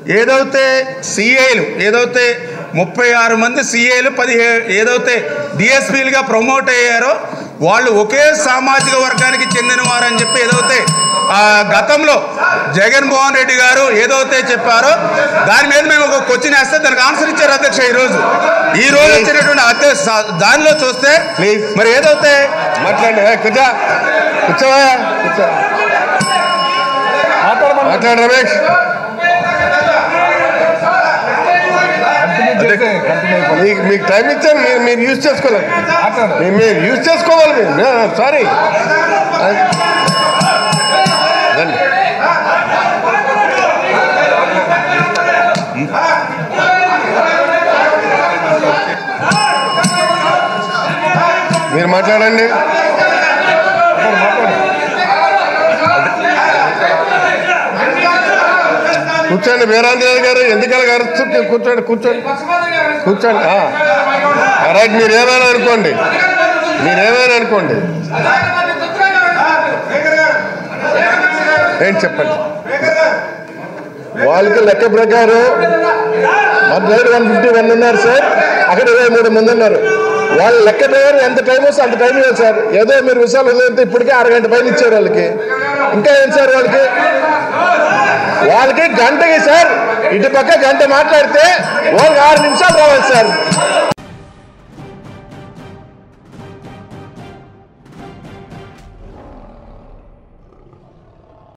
ఏదైతే సిఏలు ఏదైతే ముప్పై ఆరు మంది సిఏలు పదిహే ఏదైతే డిఎస్పీలుగా ప్రమోట్ అయ్యారో వాళ్ళు ఒకే సామాజిక వర్గానికి చెందినవారని చెప్పి ఏదైతే ఆ, గతంలో జగన్మోహన్ రెడ్డి గారు ఏదైతే చెప్పారో దాని మీద మేము ఒక క్వశ్చన్ వేస్తే దానికి ఆన్సర్ ఇచ్చారు అధ్యక్ష ఈ రోజు ఈ రోజు వచ్చినటువంటి అధ్యక్ష దానిలో చూస్తే Please. మరి ఏదైతే మాట్లాడండి ఏ, కూర్చో కూర్చోవా కూర్చో మాట్లాడు రమేష్ మీకు మీకు టైం ఇచ్చాను మీరు మీరు యూజ్ చేసుకోలేదు మీరు- మీరు యూజ్ చేసుకోవాలి మీరు సారీ రండి మీరు మాట్లాడండి కూర్చోండి వీరాంజనేయ గారు ఎందుకలా గారు కూర్చోండి కూర్చోండి కూర్చోండి ఆ. రైట్ మీరు ఏమైనా అనుకోండి మీరేమైనా అనుకోండి ఏంటి చెప్పండి వాళ్ళకి లెక్క ప్రకారం మన దగ్గర వన్ ఫిఫ్టీ వన్ ఉన్నారు సార్ అక్కడ ఇరవై మూడు మంది ఉన్నారు వాళ్ళ లెక్క ప్రకారం ఎంత టైం వస్తే అంత టైం ఇవ్వాలి సార్ ఏదో మీరు విషయాలు వదిలితే ఇప్పటికే అరగంట పైన ఇచ్చారు వాళ్ళకి ఇంకా ఏం సార్ వాళ్ళకి వాళ్ళకి గంటకి సార్ ఇటు పక్క గంట మాట్లాడితే వాళ్ళకి ఆరు నిమిషాలు రావాలి సార్